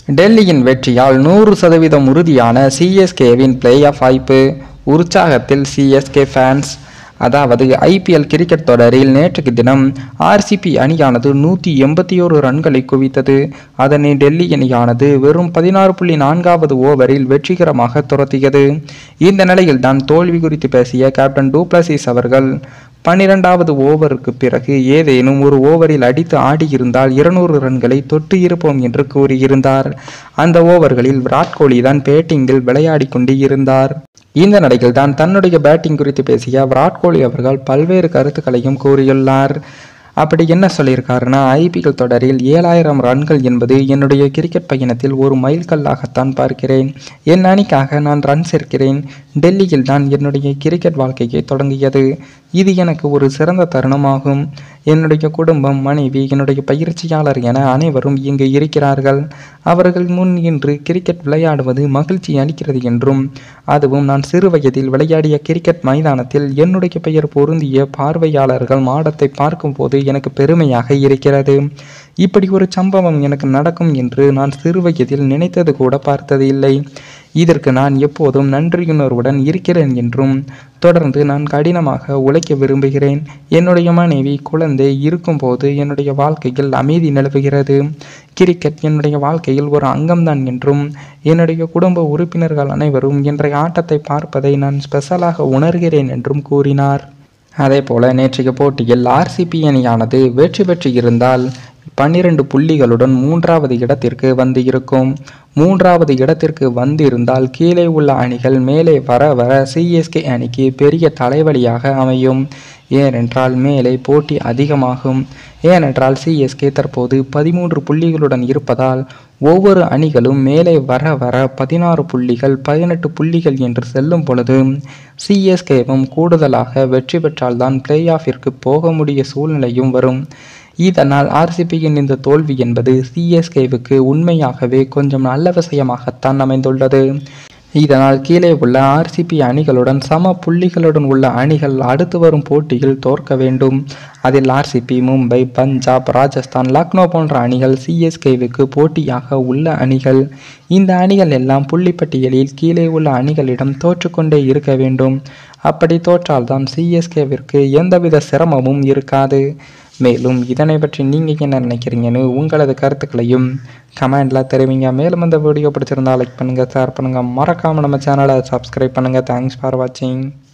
டெல்லியின் வெற்றியால் நூறு சதவீதம் உறுதியான சிஎஸ்கேவின் பிளே ஆஃப் வாய்ப்பு உற்சாகத்தில் சிஎஸ்கே ஃபேன்ஸ் அதாவது ஐபிஎல் கிரிக்கெட் தொடரில் நேற்றுக்கு தினம் ஆர்சிபி அணியானது நூற்றி எண்பத்தி ஓரு ரன்களை குவித்தது அதனை டெல்லி அணியானது வெறும் பதினாறு புள்ளி நான்காவது ஓவரில் வெற்றிகரமாக துரத்தியது இந்த நிலையில் தான் தோல்வி குறித்து பேசிய கேப்டன் டூப்ளசிஸ் அவர்கள் பன்னிரெண்டாவது ஓவருக்கு பிறகு ஏதேனும் ஒரு ஓவரில் அடித்து ஆடியிருந்தால் இருநூறு ரன்களை தொட்டு இருப்போம் என்று கூறியிருந்தார் அந்த ஓவர்களில் விராட் கோலி தான் பேட்டிங்கில் விளையாடி கொண்டு இருந்தார் இந்த நிலையில் தான் தன்னுடைய பேட்டிங் குறித்து பேசிய விராட் கோலி அவர்கள் பல்வேறு கருத்துக்களையும் கூறியுள்ளார் அப்படி என்ன சொல்லியிருக்காருன்னா ஐபிஎல் தொடரில் ஏழாயிரம் ரன்கள் என்பது என்னுடைய கிரிக்கெட் பயணத்தில் ஒரு மைல்கல்லாகத்தான் பார்க்கிறேன் என் அணிக்காக நான் ரன் சேர்க்கிறேன் டெல்லியில் தான் என்னுடைய கிரிக்கெட் வாழ்க்கையை தொடங்கியது இது எனக்கு ஒரு சிறந்த தருணமாகும் என்னுடைய குடும்பம் மனைவி என்னுடைய பயிற்சியாளர் என அனைவரும் இங்கு இருக்கிறார்கள் அவர்கள் முன் இன்று கிரிக்கெட் விளையாடுவது மகிழ்ச்சி அளிக்கிறது என்றும் அதுவும் நான் சிறு வயதில் விளையாடிய கிரிக்கெட் மைதானத்தில் என்னுடைய பெயர் பொருந்திய பார்வையாளர்கள் மாடத்தை பார்க்கும்போது எனக்கு பெருமையாக இருக்கிறது இப்படி ஒரு சம்பவம் எனக்கு நடக்கும் என்று நான் சிறு வயதில் நினைத்தது கூட பார்த்தது இல்லை இதற்கு நான் எப்போதும் நன்றியுணர்வுடன் இருக்கிறேன் என்றும் தொடர்ந்து நான் கடினமாக உழைக்க விரும்புகிறேன் என்னுடைய மனைவி குழந்தை இருக்கும்போது என்னுடைய வாழ்க்கையில் அமைதி நிலவுகிறது கிரிக்கெட் என்னுடைய வாழ்க்கையில் ஒரு அங்கம்தான் என்றும் என்னுடைய குடும்ப உறுப்பினர்கள் அனைவரும் இன்றைய ஆட்டத்தை பார்ப்பதை நான் ஸ்பெஷலாக உணர்கிறேன் என்றும் கூறினார் அதே போல நேற்றைய போட்டியில் ஆர்சிபி அணியானது வெற்றி பெற்று இருந்தால் பன்னிரண்டு புள்ளிகளுடன் மூன்றாவது இடத்திற்கு வந்து இருக்கும் மூன்றாவது இடத்திற்கு வந்திருந்தால் கீழே உள்ள அணிகள் மேலே வர வர சிஎஸ்கே அணிக்கு பெரிய தலைவலியாக அமையும் ஏனென்றால் மேலே போட்டி அதிகமாகும் ஏனென்றால் சிஎஸ்கே தற்போது பதிமூன்று புள்ளிகளுடன் இருப்பதால் ஒவ்வொரு அணிகளும் மேலே வர வர பதினாறு புள்ளிகள் பதினெட்டு புள்ளிகள் என்று செல்லும் பொழுது சிஎஸ்கேவும் கூடுதலாக வெற்றி பெற்றால்தான் பிளே ஆஃபிற்கு போக முடிய சூழ்நிலையும் வரும் இதனால் ஆர்சிபியின் இந்த தோல்வி என்பது சிஎஸ்கேவுக்கு உண்மையாகவே கொஞ்சம் நல்ல விஷயமாகத்தான் அமைந்துள்ளது இதனால் கீழே உள்ள ஆர்சிபி அணிகளுடன் சம புள்ளிகளுடன் உள்ள அணிகள் அடுத்து வரும் போட்டியில் தோற்க வேண்டும் அதில் ஆர்சிபி மும்பை பஞ்சாப் ராஜஸ்தான் லக்னோ போன்ற அணிகள் சிஎஸ்கேவுக்கு போட்டியாக உள்ள அணிகள் இந்த அணிகள் எல்லாம் புள்ளிப்பட்டியலில் கீழே உள்ள அணிகளிடம் தோற்றுக்கொண்டே இருக்க வேண்டும் அப்படி தோற்றால்தான் சிஎஸ்கேவிற்கு எந்தவித சிரமமும் இருக்காது மேலும் இதனை பற்றி நீங்கள் என்ன நினைக்கிறீங்கன்னு உங்களது கருத்துக்களையும் கமெண்டில் தெரிவிங்க மேலும் இந்த வீடியோ பிடிச்சிருந்தா லைக் பண்ணுங்கள் ஷேர் பண்ணுங்கள் மறக்காமல் நம்ம சேனலை சப்ஸ்கிரைப் பண்ணுங்கள் தேங்க்ஸ் ஃபார் வாட்சிங்